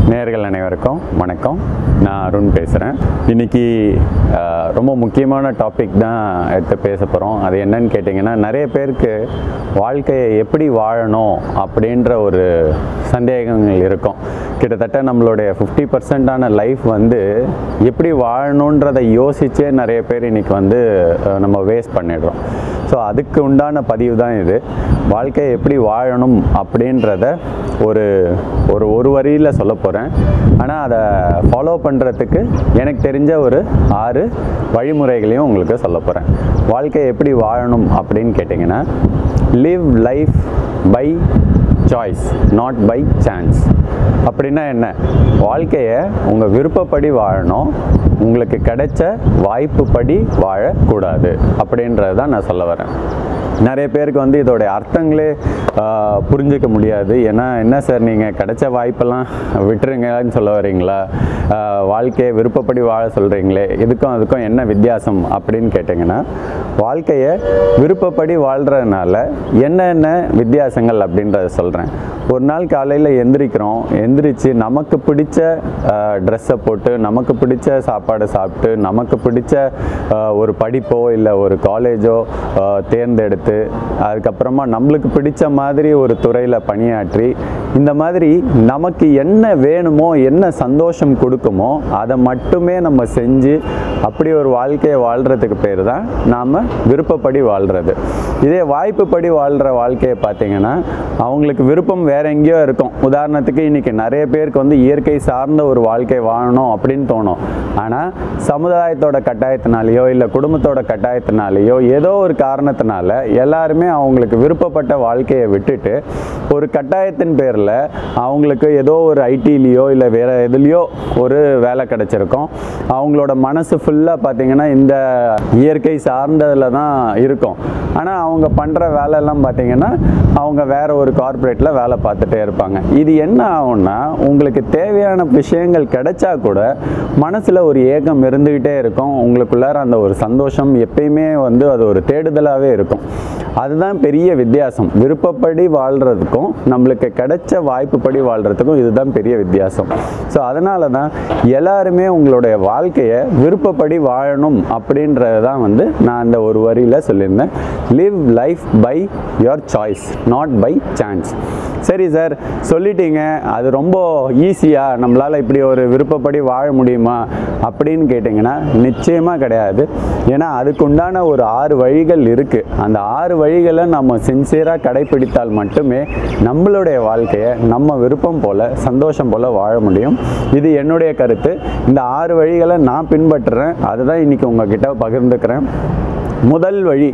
நேயர்கள் அனைவருக்கும் வணக்கம் நான் அருண் பேசுகிறேன் இன்னைக்கு அஹ், ரொம்ப முக்கியமான டாபிக் தான் எடுத்து பேச போகிறோம் அது என்னன்னு கேட்டிங்கன்னா நிறைய பேருக்கு வாழ்க்கையை எப்படி வாழணும் அப்படின்ற ஒரு சந்தேகங்கள் இருக்கும் கிட்டத்தட்ட நம்மளுடைய ஃபிஃப்டி பர்சன்டான லைஃப் வந்து எப்படி வாழணுன்றதை யோசிச்சே நிறைய பேர் இன்னைக்கு வந்து அஹ், நம்ம வேஸ்ட் பண்ணிடுறோம் ஸோ அதுக்கு உண்டான பதிவு தான் இது வாழ்க்கையை எப்படி வாழணும் அப்படின்றத ஒரு ஒரு ஒரு வரியில் சொல்ல போகிறேன் ஆனால் அதை ஃபாலோ பண்ணுறதுக்கு எனக்கு தெரிஞ்ச ஒரு ஆறு வழிமுறைகளையும் உங்களுக்கு சொல்ல போகிறேன் வாழ்க்கையை எப்படி வாழணும் அப்படின்னு கேட்டிங்கன்னா live life by choice not by chance அப்படின்னா என்ன வாழ்க்கையை உங்கள் விருப்பப்படி வாழணும் உங்களுக்கு கிடைச்ச வாய்ப்புப்படி வாழக்கூடாது அப்படின்றது தான் நான் சொல்ல வரேன் நிறைய பேருக்கு வந்து இதோடைய அர்த்தங்களே ஆஹ், புரிஞ்சுக்க முடியாது ஏன்னா என்ன சார் நீங்கள் கிடைச்ச வாய்ப்பெல்லாம் விட்டுருங்கன்னு சொல்ல வரீங்களா ஆஹ், வாழ்க்கையை விருப்பப்படி வாழ சொல்கிறீங்களே இதுக்கும் அதுக்கும் என்ன வித்தியாசம் அப்படின்னு கேட்டிங்கன்னா வாழ்க்கையை விருப்பப்படி வாழ்கிறதுனால என்னென்ன வித்தியாசங்கள் அப்படின்றத சொல்கிறேன் ஒரு நாள் காலையில் எந்திரிக்கிறோம் எந்திரிச்சு நமக்கு பிடிச்ச ட்ரெஸ்ஸை போட்டு நமக்கு பிடிச்ச சாப்பாடு சாப்பிட்டு நமக்கு பிடிச்ச ஆஹ், ஒரு படிப்போ இல்லை ஒரு காலேஜோ தேர்ந்தெடுத்து அதுக்கப்புறமா நம்மளுக்கு பிடிச்ச மாதிரி ஒரு துறையில் பணியாற்றி இந்த மாதிரி நமக்கு என்ன வேணுமோ என்ன சந்தோஷம் கொடுக்குமோ அதை மட்டுமே நம்ம செஞ்சு அப்படி ஒரு வாழ்க்கையை வாழ்கிறதுக்கு பேர் தான் நாம் விருப்பப்படி வாழ்கிறது இதே வாய்ப்புப்படி வாழ்கிற வாழ்க்கையை பார்த்தீங்கன்னா அவங்களுக்கு விருப்பம் வேற எங்கேயோ இருக்கும் உதாரணத்துக்கு இன்னைக்கு நிறைய பேருக்கு வந்து இயற்கை சார்ந்த ஒரு வாழ்க்கை வாழணும் அப்படின்னு தோணும் ஆனால் சமுதாயத்தோட கட்டாயத்தினாலேயோ இல்லை குடும்பத்தோட கட்டாயத்தினாலேயோ ஏதோ ஒரு காரணத்தினால எல்லாருமே அவங்களுக்கு விருப்பப்பட்ட வாழ்க்கையை விட்டுட்டு ஒரு கட்டாயத்தின் பேரில் அவங்களுக்கு ஏதோ ஒரு ஐடிலேயோ இல்லை வேற எதுலேயோ ஒரு வேலை கிடைச்சிருக்கும் அவங்களோட மனசு ஃபுல்லாக பார்த்தீங்கன்னா இந்த இயற்கை சார்ந்ததில் தான் இருக்கும் ஆனால் அவங்க பண்ணுற வேலையெல்லாம் பார்த்தீங்கன்னா அவங்க வேற ஒரு கார்ப்பரேட்டில் வேலை பார்த்துட்டே இருப்பாங்க இது என்ன ஆகும்னா உங்களுக்கு தேவையான விஷயங்கள் கிடைச்சா கூட மனசில் ஒரு ஏக்கம் இருந்துக்கிட்டே இருக்கும் உங்களுக்குள்ளார அந்த ஒரு சந்தோஷம் எப்பயுமே வந்து அது ஒரு தேடுதலாகவே இருக்கும் அதுதான் பெரிய வித்தியாசம் விருப்பப்படி வாழ்கிறதுக்கும் நம்மளுக்கு கிடைச்ச வாய்ப்புப்படி வாழ்கிறதுக்கும் இதுதான் பெரிய வித்தியாசம் ஸோ அதனால தான் எல்லாருமே உங்களுடைய வாழ்க்கையை விருப்பப்படி வாழணும் அப்படின்றது தான் வந்து நான் அந்த ஒரு வரியில் சொல்லியிருந்தேன் live life by your choice not by chance சரி சார் சொல்லிட்டீங்க அது ரொம்ப ஈஸியாக நம்மளால் இப்படி ஒரு விருப்பப்படி வாழ முடியுமா அப்படின்னு கேட்டிங்கன்னா நிச்சயமாக கிடையாது ஏன்னா அதுக்குண்டான ஒரு ஆறு வழிகள் இருக்குது அந்த ஆறு வழிகளை நம்ம சின்சியராக கடைப்பிடித்தால் மட்டுமே நம்மளுடைய வாழ்க்கையை நம்ம விருப்பம் போல் சந்தோஷம் போல் வாழ முடியும் இது என்னுடைய கருத்து இந்த ஆறு வழிகளை நான் பின்பற்றுறேன் அதுதான் இன்றைக்கி உங்ககிட்ட பகிர்ந்துக்கிறேன் முதல் வழி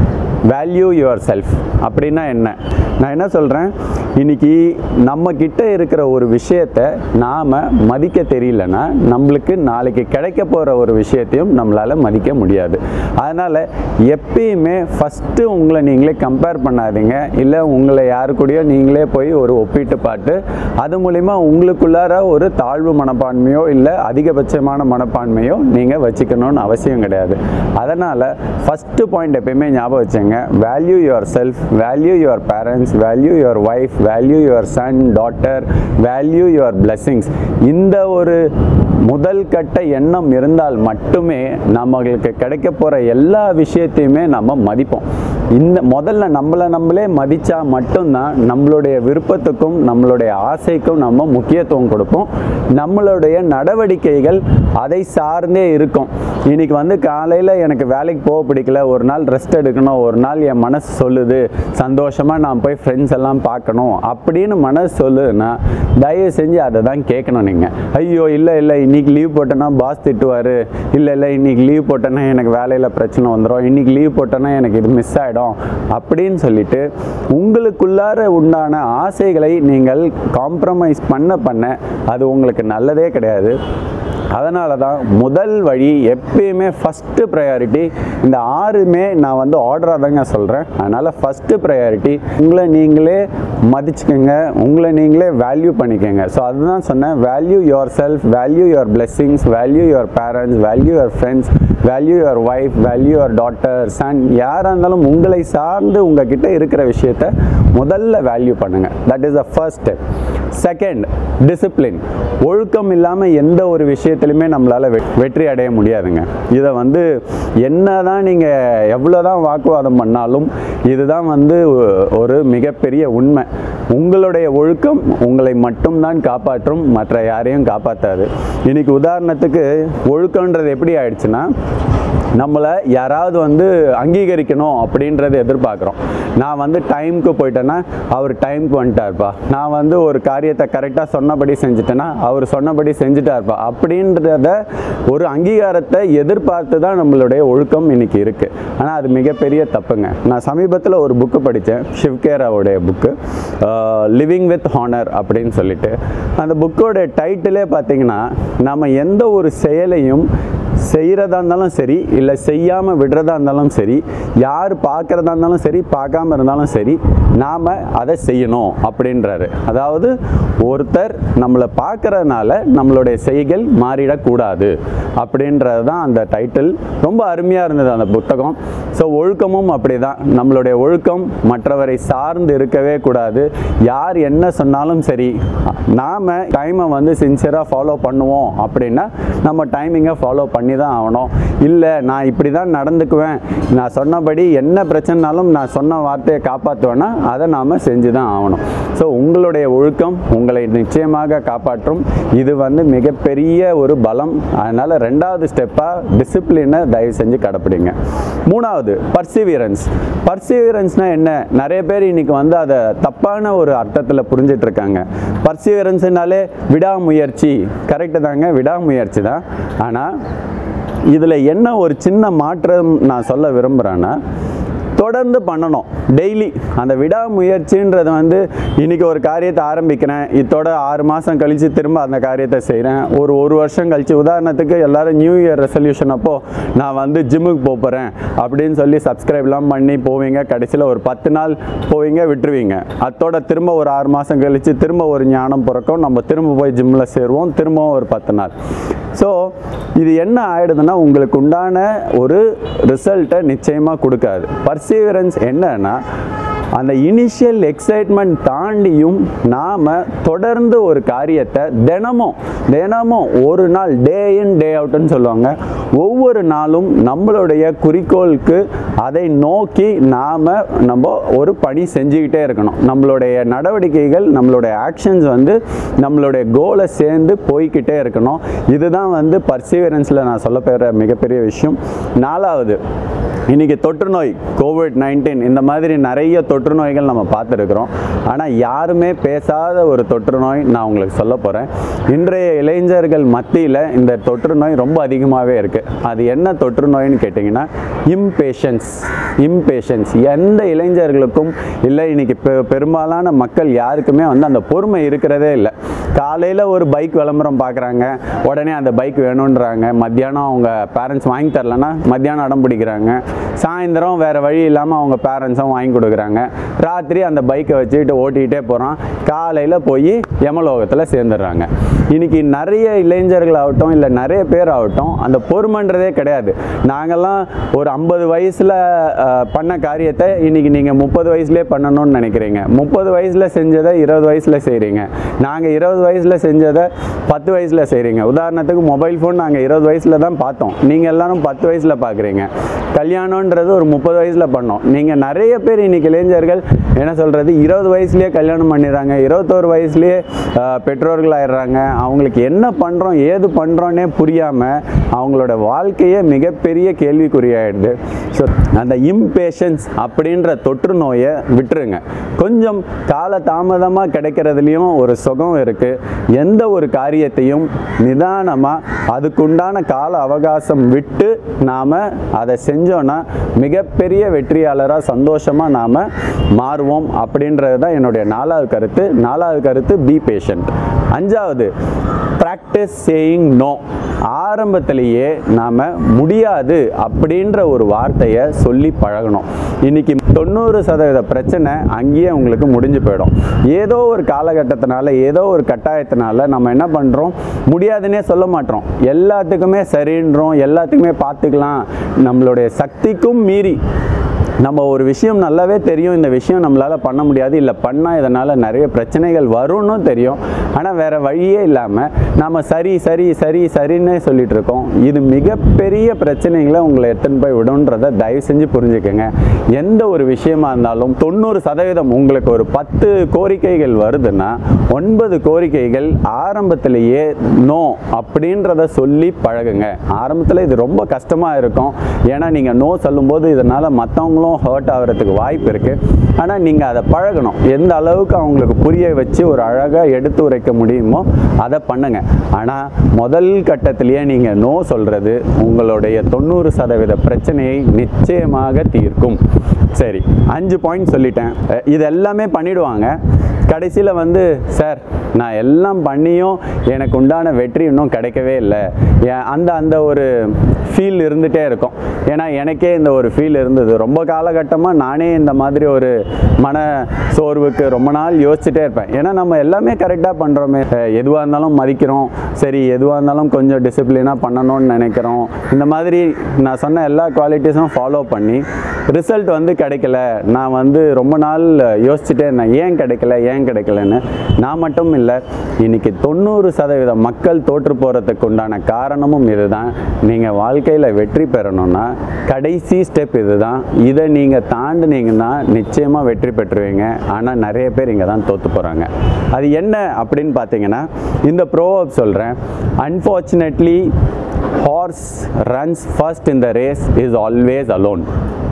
வேல்யூ யுவர் செல்ஃப் அப்படின்னா என்ன நான் என்ன சொல்கிறேன் இன்னைக்கு நம்ம கிட்ட இருக்கிற ஒரு விஷயத்தை நாம் மதிக்க தெரியலனா நம்மளுக்கு நாளைக்கு கிடைக்க போகிற ஒரு விஷயத்தையும் நம்மளால் மதிக்க முடியாது அதனால் எப்பயுமே ஃபஸ்ட்டு உங்களை நீங்களே கம்பேர் பண்ணாதீங்க இல்லை உங்களை யாரு கூடயோ நீங்களே போய் ஒரு ஒப்பிட்டு பார்த்து அது மூலிமா உங்களுக்குள்ளார ஒரு தாழ்வு மனப்பான்மையோ இல்லை அதிகபட்சமான மனப்பான்மையோ நீங்கள் வச்சுக்கணும்னு அவசியம் கிடையாது அதனால் ஃபஸ்ட்டு பாயிண்ட் எப்பயுமே ஞாபகம் வச்சுங்க value yourself value your parents value your wife value your son daughter value your blessings இந்த ஒரு முதல் கட்ட எண்ணம் இருந்தால் மட்டுமே நம்மளுக்கு கிடைக்க போகிற எல்லா விஷயத்தையுமே நம்ம மதிப்போம் இந்த முதல்ல நம்மளை நம்மளே மதித்தா மட்டும்தான் நம்மளுடைய விருப்பத்துக்கும் நம்மளுடைய ஆசைக்கும் நம்ம முக்கியத்துவம் கொடுப்போம் நம்மளுடைய நடவடிக்கைகள் அதை சார்ந்தே இருக்கும் இன்னைக்கு வந்து காலையில் எனக்கு வேலைக்கு போக பிடிக்கல ஒரு நாள் ரெஸ்ட் எடுக்கணும் ஒரு நாள் என் மனசு சொல்லுது சந்தோஷமாக நான் போய் ஃப்ரெண்ட்ஸ் எல்லாம் பார்க்கணும் அப்படின்னு மனசு சொல்லுதுன்னா தயவு செஞ்சு அதை தான் கேட்கணும் நீங்கள் ஐயோ இல்லை இல்லை இன்னைக்கு லீவ் போட்டேன்னா பாஸ் திட்டுவார் இல்லை இல்லை இன்னைக்கு லீவ் போட்டேன்னா எனக்கு வேலையில் பிரச்சனை வந்துடும் இன்னைக்கு லீவ் போட்டேன்னா எனக்கு இது மிஸ் ஆகிடும் அப்படின்னு சொல்லிட்டு உங்களுக்குள்ளார உண்டான ஆசைகளை நீங்கள் காம்ப்ரமைஸ் பண்ண பண்ண அது உங்களுக்கு நல்லதே கிடையாது அதனால தான் முதல் வழி எப்பயுமே ஃபஸ்ட்டு ப்ரையாரிட்டி இந்த ஆறுமே நான் வந்து ஆர்டராக தாங்க சொல்கிறேன் அதனால் ஃபஸ்ட்டு ப்ரையாரிட்டி உங்களை நீங்களே மதிச்சுக்கோங்க உங்களை நீங்களே வேல்யூ பண்ணிக்கோங்க ஸோ அதுதான் சொன்னேன் value yourself value your blessings value your parents value your friends value your wife value your daughter son யாராக இருந்தாலும் உங்களை சார்ந்து உங்ககிட்ட இருக்கிற விஷயத்த முதல்ல வேல்யூ பண்ணுங்கள் that is the first step second discipline ஒழுக்கம் இல்லாமல் எந்த ஒரு விஷயத்துலையுமே நம்மளால் வெற்றி அடைய முடியாதுங்க இதை வந்து என்ன தான் நீங்கள் எவ்வளோ தான் வாக்குவாதம் பண்ணாலும் இதுதான் வந்து ஒரு மிகப்பெரிய உண்மை உங்களுடைய ஒழுக்கம் உங்களை மட்டும்தான் காப்பாற்றும் மற்ற யாரையும் காப்பாற்றாது இன்னைக்கு உதாரணத்துக்கு ஒழுக்கன்றது எப்படி ஆயிடுச்சுன்னா நம்மளை யாராவது வந்து அங்கீகரிக்கணும் அப்படின்றத எதிர்பார்க்குறோம் நான் வந்து டைமுக்கு போயிட்டேன்னா அவர் டைமுக்கு வந்துட்டார்ப்பா நான் வந்து ஒரு காரியத்தை கரெக்டாக சொன்னபடி செஞ்சுட்டேன்னா அவர் சொன்னபடி செஞ்சுட்டார்ப்பா அப்படின்றத ஒரு அங்கீகாரத்தை எதிர்பார்த்து தான் நம்மளுடைய ஒழுக்கம் இன்னைக்கு இருக்குது ஆனால் அது மிகப்பெரிய தப்புங்க நான் சமீபத்தில் ஒரு புக்கு படித்தேன் ஷிவ்கேராவுடைய புக்கு லிவிங் வித் ஹானர் அப்படின்னு சொல்லிட்டு அந்த புக்கோட டைட்டிலே பார்த்தீங்கன்னா நம்ம எந்த ஒரு செயலையும் செய்கிறதா இருந்தாலும் சரி இல்லை செய்யாமல் விடுறதா இருந்தாலும் சரி யார் பார்க்குறதா இருந்தாலும் சரி பார்க்காம இருந்தாலும் சரி நாம் அதை செய்யணும் அப்படின்றாரு அதாவது ஒருத்தர் நம்மளை பார்க்கறதுனால நம்மளுடைய செய்கள் மாறிடக்கூடாது அப்படின்றது தான் அந்த டைட்டில் ரொம்ப அருமையாக இருந்தது அந்த புத்தகம் ஸோ ஒழுக்கமும் அப்படி தான் நம்மளுடைய ஒழுக்கம் மற்றவரை சார்ந்து இருக்கவே கூடாது யார் என்ன சொன்னாலும் சரி நாம் டைமை வந்து சின்சியராக ஃபாலோ பண்ணுவோம் அப்படின்னா நம்ம டைமிங்கை ஃபாலோ பண்ணி தான் ஆகணும் இல்லை நான் இப்படி தான் நடந்துக்குவேன் நான் சொன்னபடி என்ன பிரச்சனைனாலும் நான் சொன்ன வார்த்தையை காப்பாற்றுவேன்னா அதை நாம் செஞ்சு தான் ஆகணும் ஸோ உங்களுடைய ஒழுக்கம் உங்களை நிச்சயமாக காப்பாற்றும் இது வந்து மிகப்பெரிய ஒரு பலம் அதனால் ரெண்டாவது ஸ்டெப்பாக டிசிப்ளினை தயவு செஞ்சு கடைப்பிடிங்க மூணாவது பர்சிவியரன்ஸ் பர்சிவியரன்ஸ்னால் என்ன நிறைய பேர் இன்னைக்கு வந்து அதை தப்பான ஒரு அர்த்தத்தில் புரிஞ்சிட்டு இருக்காங்க பர்சிவியரன்ஸ்னாலே விடாமுயற்சி கரெக்டு தாங்க விடாமுயற்சி தான் ஆனால் இதில் என்ன ஒரு சின்ன மாற்றம் நான் சொல்ல விரும்புகிறேன்னா தொடர்ந்து பண்ணணும் டெய்லி அந்த விடாமுயற்சின்றது வந்து இன்றைக்கி ஒரு காரியத்தை ஆரம்பிக்கிறேன் இதோட ஆறு மாதம் கழித்து திரும்ப அந்த காரியத்தை செய்கிறேன் ஒரு ஒரு வருஷம் கழித்து உதாரணத்துக்கு எல்லாரும் நியூ இயர் ரெசல்யூஷன் அப்போது நான் வந்து ஜிம்முக்கு போக போகிறேன் அப்படின்னு சொல்லி சப்ஸ்கிரைப்லாம் பண்ணி போவீங்க கடைசியில் ஒரு பத்து நாள் போவீங்க விட்டுருவீங்க அதோட திரும்ப ஒரு ஆறு மாதம் கழித்து திரும்ப ஒரு ஞானம் பிறக்கும் நம்ம திரும்ப போய் ஜிம்மில் சேருவோம் திரும்பவும் ஒரு பத்து நாள் ஸோ இது என்ன ஆயிடுதுன்னா உங்களுக்கு உண்டான ஒரு ரிசல்ட்டை நிச்சயமாக கொடுக்காது பர்சீவரன்ஸ் என்னன்னா அந்த இனிஷியல் எக்ஸைட்மெண்ட் தாண்டியும் நாம் தொடர்ந்து ஒரு காரியத்தை தினமும் தினமும் ஒரு நாள் டே இன் டே அவுட்னு சொல்லுவாங்க ஒவ்வொரு நாளும் நம்மளுடைய குறிக்கோளுக்கு அதை நோக்கி நாம் நம்ம ஒரு பணி செஞ்சுக்கிட்டே இருக்கணும் நம்மளுடைய நடவடிக்கைகள் நம்மளுடைய ஆக்ஷன்ஸ் வந்து நம்மளுடைய கோலை சேர்ந்து போய்க்கிட்டே இருக்கணும் இதுதான் வந்து பர்சீவரன்ஸில் நான் சொல்ல போகிற மிகப்பெரிய விஷயம் நாலாவது இன்றைக்கி தொற்று நோய் கோவிட் நைன்டீன் இந்த மாதிரி நிறைய தொற்று நோய்கள் நம்ம பார்த்துருக்குறோம் ஆனால் யாருமே பேசாத ஒரு தொற்று நோய் நான் உங்களுக்கு சொல்ல போகிறேன் இன்றைய இளைஞர்கள் மத்தியில் இந்த தொற்று நோய் ரொம்ப அதிகமாகவே இருக்குது அது என்ன தொற்று நோய்னு கேட்டிங்கன்னா இம்பேஷன்ஸ் இம்பேஷன்ஸ் எந்த இளைஞர்களுக்கும் இல்லை இன்னைக்கு பெ பெரும்பாலான மக்கள் யாருக்குமே வந்து அந்த பொறுமை இருக்கிறதே இல்லை காலையில் ஒரு பைக் விளம்பரம் பார்க்குறாங்க உடனே அந்த பைக் வேணுன்றாங்க மத்தியானம் அவங்க பேரண்ட்ஸ் வாங்கி தரலன்னா மத்தியானம் அடம் பிடிக்கிறாங்க சாயந்தரம் வேறு வழி இல்லாமல் அவங்க பேரண்ட்ஸும் வாங்கி கொடுக்குறாங்க ராத்திரி அந்த பைக்கை வச்சுக்கிட்டு ஓட்டிக்கிட்டே போகிறான் காலையில் போய் யமலோகத்தில் சேர்ந்துடுறாங்க இன்னைக்கு நிறைய இளைஞர்கள் ஆகட்டும் இல்லை நிறைய பேர் ஆகட்டும் அந்த பொறுமைன்றதே கிடையாது நாங்கள்லாம் ஒரு ஐம்பது வயசில் பண்ண காரியத்தை இன்னைக்கு நீங்கள் முப்பது வயசுலேயே பண்ணணும்னு நினைக்கிறீங்க முப்பது வயசில் செஞ்சதை இருபது வயசில் செய்கிறீங்க நாங்கள் இருபது வயசில் செஞ்சதை பத்து வயசில் செய்கிறீங்க உதாரணத்துக்கு மொபைல் ஃபோன் நாங்கள் இருபது வயசில் தான் பார்த்தோம் நீங்கள் எல்லாரும் பத்து வயசில் பார்க்குறீங்க கல்யாணன்றது ஒரு முப்பது வயசில் பண்ணோம் நீங்கள் நிறைய பேர் இன்னைக்கு இளைஞர்கள் என்ன சொல்கிறது இருபது வயசுலேயே கல்யாணம் பண்ணிடுறாங்க இருபத்தோரு வயசுலேயே ஆஹ், பெற்றோர்கள் ஆயிடுறாங்க அவங்களுக்கு என்ன பண்ணுறோம் ஏது பண்ணுறோன்னே புரியாமல் அவங்களோட வாழ்க்கையே மிகப்பெரிய கேள்விக்குறியாயிடுது ஸோ அந்த இம்பேஷன்ஸ் அப்படின்ற தொற்று நோயை விட்டுருங்க கொஞ்சம் கால தாமதமாக கிடைக்கிறதுலையும் ஒரு சுகம் இருக்குது எந்த ஒரு காரியத்தையும் நிதானமாக அதுக்குண்டான கால அவகாசம் விட்டு நாம் அதை செஞ்சோன்னா மிகப்பெரிய வெற்றியாளராக சந்தோஷமாக நாம் மாறுவோம் அப்படின்றது தான் என்னுடைய நாலாவது கருத்து நாலாவது கருத்து பி பேஷண்ட் அஞ்சாவது ப்ராக்டிஸ் சேயிங் நோ ஆரம்பத்திலேயே நாம் முடியாது அப்படின்ற ஒரு வார்த்தையை சொல்லி பழகணும் இன்னைக்கு தொண்ணூறு சதவீத பிரச்சனை அங்கேயே உங்களுக்கு முடிஞ்சு போயிடும் ஏதோ ஒரு காலகட்டத்தினால ஏதோ ஒரு கட்டாயத்தினால நம்ம என்ன பண்ணுறோம் முடியாதுன்னே சொல்ல மாட்டோம் எல்லாத்துக்குமே சரின்றோம் எல்லாத்துக்குமே பார்த்துக்கலாம் நம்மளுடைய சக்திக்கும் மீறி நம்ம ஒரு விஷயம் நல்லாவே தெரியும் இந்த விஷயம் நம்மளால் பண்ண முடியாது இல்லை பண்ணால் இதனால் நிறைய பிரச்சனைகள் வரும்னு தெரியும் ஆனால் வேறு வழியே இல்லாமல் நம்ம சரி சரி சரி சரின்னே சொல்லிட்டு இருக்கோம் இது மிகப்பெரிய பிரச்சனைகளை உங்களை எடுத்துன்னு போய் விடுன்றதை தயவு செஞ்சு புரிஞ்சுக்கோங்க எந்த ஒரு விஷயமா இருந்தாலும் தொண்ணூறு சதவீதம் உங்களுக்கு ஒரு பத்து கோரிக்கைகள் வருதுன்னா ஒன்பது கோரிக்கைகள் ஆரம்பத்திலேயே நோ அப்படின்றத சொல்லி பழகுங்க ஆரம்பத்தில் இது ரொம்ப கஷ்டமாக இருக்கும் ஏன்னா நீங்கள் நோ சொல்லும்போது இதனால் மற்றவங்களும் ஹர்ட் ஆகிறதுக்கு வாய்ப்பு இருக்குது ஆனால் நீங்கள் அதை பழகணும் எந்த அளவுக்கு அவங்களுக்கு புரிய வச்சு ஒரு அழகாக எடுத்து உரைக்க முடியுமோ அதை பண்ணுங்க ஆனால் முதல் கட்டத்திலேயே நீங்கள் நோ சொல்கிறது உங்களுடைய தொண்ணூறு சதவீத பிரச்சனையை நிச்சயமாக தீர்க்கும் சரி அஞ்சு பாயிண்ட் சொல்லிட்டேன் அஹ் இது எல்லாமே பண்ணிடுவாங்க கடைசியில் வந்து சார் நான் எல்லாம் பண்ணியும் எனக்கு உண்டான வெற்றி இன்னும் கிடைக்கவே இல்லை ஏன் அந்த அந்த ஒரு ஃபீல் இருந்துகிட்டே இருக்கும் ஏன்னா எனக்கே இந்த ஒரு ஃபீல் இருந்தது ரொம்ப காலகட்டமாக நானே இந்த மாதிரி ஒரு மன சோர்வுக்கு ரொம்ப நாள் யோசிச்சுட்டே இருப்பேன் ஏன்னா நம்ம எல்லாமே கரெக்டாக பண்ணுறோமே எதுவாக இருந்தாலும் மதிக்கிறோம் சரி எதுவாக இருந்தாலும் கொஞ்சம் டிசிப்ளினாக பண்ணணும்னு நினைக்கிறோம் இந்த மாதிரி நான் சொன்ன எல்லா குவாலிட்டிஸும் ஃபாலோ பண்ணி ரிசல்ட் வந்து கிடைக்கல நான் வந்து ரொம்ப நாள் யோசிச்சுட்டே இருந்தேன் ஏன் கிடைக்கல ஏன் கிடைக்கலன்னு நான் மட்டும் இல்லை இன்னைக்கு தொண்ணூறு சதவீத மக்கள் தோற்று போகிறதுக்கு உண்டான காரணமும் இதுதான் நீங்கள் வாழ்க்கையில் வெற்றி பெறணும்னா கடைசி ஸ்டெப் இதுதான் இதை நீங்கள் தாண்டினீங்கன்னா நிச்சயமாக வெற்றி பெற்றுவீங்க ஆனால் நிறைய பேர் இங்கே தான் தோற்று போகிறாங்க அது என்ன அப்படின்னு பார்த்தீங்கன்னா இந்த ப்ரோவப் சொல்கிறேன் unfortunately horse runs first in the race is always alone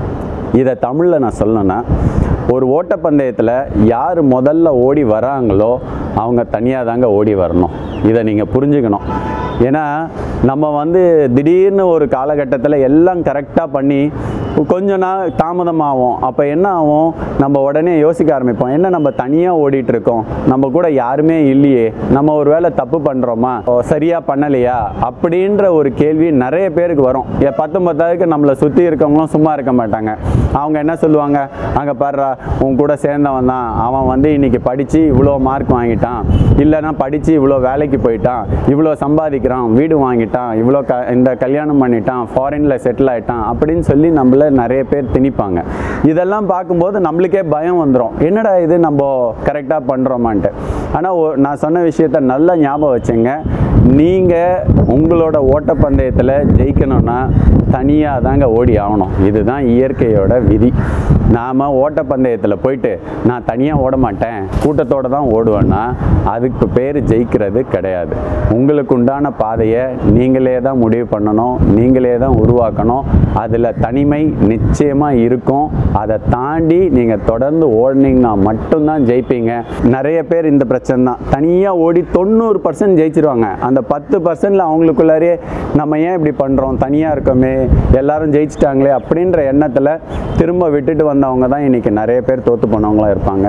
இதை தமிழில் நான் சொல்லணும்னா ஒரு ஓட்டப்பந்தயத்தில் யார் முதல்ல ஓடி வராங்களோ அவங்க தனியாக தாங்க ஓடி வரணும் இதை நீங்கள் புரிஞ்சுக்கணும் ஏன்னா நம்ம வந்து திடீர்னு ஒரு காலகட்டத்தில் எல்லாம் கரெக்டாக பண்ணி கொஞ்ச நாள் தாமதமாகும் அப்போ என்ன ஆகும் நம்ம உடனே யோசிக்க ஆரம்பிப்போம் என்ன நம்ம தனியாக ஓடிட்டு இருக்கோம் நம்ம கூட யாருமே இல்லையே நம்ம ஒரு வேளை தப்பு பண்ணுறோமா சரியாக பண்ணலையா அப்படின்ற ஒரு கேள்வி நிறைய பேருக்கு வரும் ஏ பத்து பத்தாவதுக்கு நம்மளை சுற்றி இருக்கவங்களும் சும்மா இருக்க மாட்டாங்க அவங்க என்ன சொல்லுவாங்க அங்கே பாடுறா உன் கூட சேர்ந்தவன் தான் அவன் வந்து இன்னைக்கு படித்து இவ்வளோ மார்க் வாங்கிட்டான் இல்லைன்னா படித்து இவ்வளோ வேலைக்கு போயிட்டான் இவ்வளோ சம்பாதிக்கிறான் வீடு வாங்கிட்டான் இவ்வளோ க இந்த கல்யாணம் பண்ணிட்டான் ஃபாரினில் செட்டில் ஆயிட்டான் அப்படின்னு சொல்லி நம்மள நிறைய பேர் திணிப்பாங்க இதெல்லாம் பார்க்கும்போது நம்மளுக்கே பயம் வந்துடும் என்னடா இது நம்ம கரெக்டாக பண்ணுறோமான்ட்டு ஆனால் நான் சொன்ன விஷயத்த நல்லா ஞாபகம் வச்சுங்க நீங்கள் உங்களோட ஓட்டப்பந்தயத்தில் ஜெயிக்கணும்னா தனியாக தாங்க ஓடி ஆகணும் இதுதான் இயற்கையோட விதி நாம் ஓட்டப்பந்தயத்தில் போயிட்டு நான் தனியாக ஓட மாட்டேன் கூட்டத்தோடு தான் ஓடுவேன்னா அதுக்கு பேர் ஜெயிக்கிறது கிடையாது உங்களுக்கு உண்டான பாதையை நீங்களே தான் முடிவு பண்ணணும் நீங்களே தான் உருவாக்கணும் அதில் தனிமை நிச்சயமாக இருக்கும் அதை தாண்டி நீங்கள் தொடர்ந்து ஓடினீங்கன்னா மட்டும்தான் ஜெயிப்பீங்க நிறைய பேர் இந்த பிரச்சனை தான் தனியாக ஓடி தொண்ணூறு பர்சன்ட் ஜெயிச்சிருவாங்க அந்த பத்து பர்சன்டில் அவங்களுக்குள்ளாரே நம்ம ஏன் இப்படி பண்ணுறோம் தனியாக இருக்கோமே எல்லாரும் ஜெயிச்சிட்டாங்களே அப்படின்ற எண்ணத்தில் திரும்ப விட்டுட்டு வந்தவங்க தான் இன்றைக்கி நிறைய பேர் தோற்று போனவங்களாம் இருப்பாங்க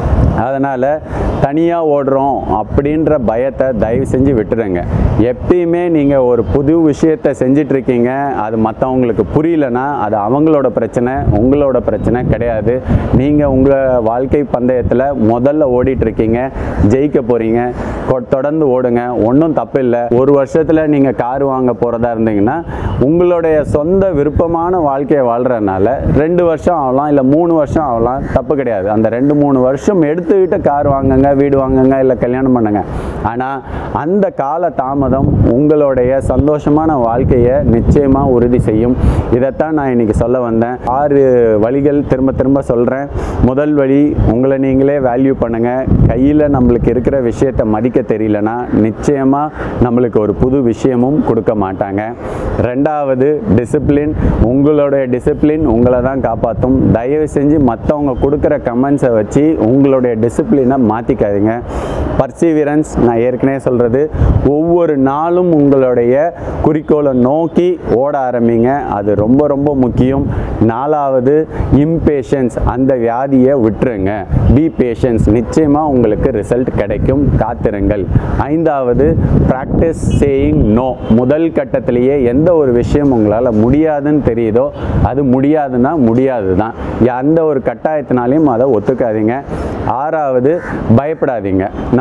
அதனால் தனியாக ஓடுறோம் அப்படின்ற பயத்தை தயவு செஞ்சு விட்டுடுங்க எப்பயுமே நீங்கள் ஒரு புது விஷயத்தை செஞ்சிட்ருக்கீங்க அது மற்றவங்களுக்கு புரியலனா அது அவங்களோட பிரச்சனை உங்களோட பிரச்சனை கிடையாது நீங்கள் உங்கள் வாழ்க்கை பந்தயத்தில் முதல்ல ஓடிட்டுருக்கீங்க ஜெயிக்க போகிறீங்க தொடர்ந்து ஓடுங்க ஒன்றும் தப்பு இல்லை ஒரு வருஷத்தில் நீங்கள் கார் வாங்க போகிறதா இருந்தீங்கன்னா உங்களுடைய சொந்த விருப்பமான வாழ்க்கையை வாழ்கிறனால ரெண்டு வருஷம் ஆகலாம் இல்லை மூணு வருஷம் ஆகலாம் தப்பு கிடையாது அந்த ரெண்டு மூணு வருஷம் எடுத்துக்கிட்டு கார் வாங்குங்க வீடு வாங்குங்க இல்லை கல்யாணம் பண்ணுங்க ஆனால் அந்த கால தாமதம் உங்களுடைய சந்தோஷமான வாழ்க்கையை நிச்சயமாக உறுதி செய்யும் இதைத்தான் நான் இன்னைக்கு சொல்ல வந்தேன் ஆறு வழிகள் திரும்ப திரும்ப சொல்கிறேன் முதல் வழி உங்களை நீங்களே வேல்யூ பண்ணுங்கள் கையில் நம்மளுக்கு இருக்கிற விஷயத்தை மதிக்க தெரியலனா நிச்சயமாக நம்மளுக்கு ஒரு புது விஷயமும் கொடுக்க மாட்டாங்க ரெண்டாவது டிசிப்ளின் உங்களுடைய டிசிப்ளின் உங்களை தான் காப்பாற்றும் தயவு செஞ்சு மற்றவங்க கொடுக்குற கமெண்ட்ஸை வச்சு உங்களுடைய டிசிப்ளினை மாற்றிக்காதீங்க பர்சீவியரன்ஸ் நான் ஏற்கனவே சொல்கிறது ஒவ்வொரு நாளும் உங்களுடைய குறிக்கோளை நோக்கி ஓட ஆரம்பிங்க அது ரொம்ப ரொம்ப முக்கியம் நாலாவது இம்பேஷன்ஸ் அந்த வியாதியை விட்டுருங்க பி பேஷன்ஸ் நிச்சயமாக உங்களுக்கு ரிசல்ட் கிடைக்கும் காத்திருங்கள் ஐந்தாவது ப்ராக்டிஸ் சேயிங் நோ முதல் கட்டத்திலேயே எந்த ஒரு விஷயம் உங்களால் முடியாதுன்னு தெரியுதோ அது முடியாதுன்னா முடியாது தான் எந்த ஒரு கட்டாயத்தினாலையும் அதை ஒத்துக்காதீங்க ஆறாவது பயப்படாதீங்க நம்ம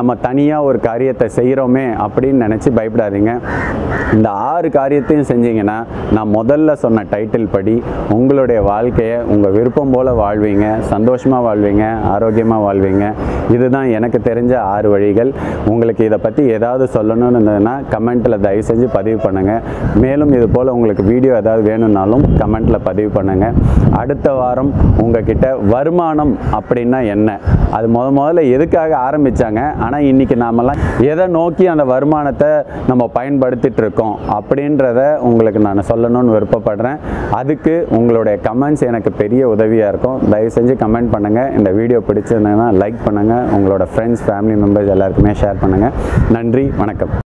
நம்ம தனியாக ஒரு காரியத்தை செய்கிறோமே அப்படின்னு நினச்சி பயப்படாதீங்க இந்த ஆறு காரியத்தையும் செஞ்சீங்கன்னா நான் முதல்ல சொன்ன டைட்டில் படி உங்களுடைய வாழ்க்கையை உங்கள் விருப்பம் போல் வாழ்வீங்க சந்தோஷமாக வாழ்வீங்க ஆரோக்கியமாக வாழ்வீங்க இதுதான் எனக்கு தெரிஞ்ச ஆறு வழிகள் உங்களுக்கு இதை பற்றி ஏதாவது சொல்லணும்னு இருந்ததுன்னா கமெண்ட்டில் தயவு செஞ்சு பதிவு பண்ணுங்கள் மேலும் இது போல் உங்களுக்கு வீடியோ ஏதாவது வேணும்னாலும் கமெண்ட்டில் பதிவு பண்ணுங்கள் அடுத்த வாரம் உங்ககிட்ட வருமானம் அப்படின்னா என்ன அது முத முதல்ல எதுக்காக ஆரம்பித்தாங்க ஆனால் இன்றைக்கி நாமெல்லாம் எதை நோக்கி அந்த வருமானத்தை நம்ம பயன்படுத்திட்டு இருக்கோம் அப்படின்றத உங்களுக்கு நான் சொல்லணும்னு விருப்பப்படுறேன் அதுக்கு உங்களுடைய கமெண்ட்ஸ் எனக்கு பெரிய உதவியாக இருக்கும் தயவு செஞ்சு கமெண்ட் பண்ணுங்கள் இந்த வீடியோ பிடிச்சிருந்ததுன்னா லைக் பண்ணுங்கள் உங்களோட ஃப்ரெண்ட்ஸ் ஃபேமிலி மெம்பர்ஸ் எல்லாருக்குமே ஷேர் பண்ணுங்கள் நன்றி வணக்கம்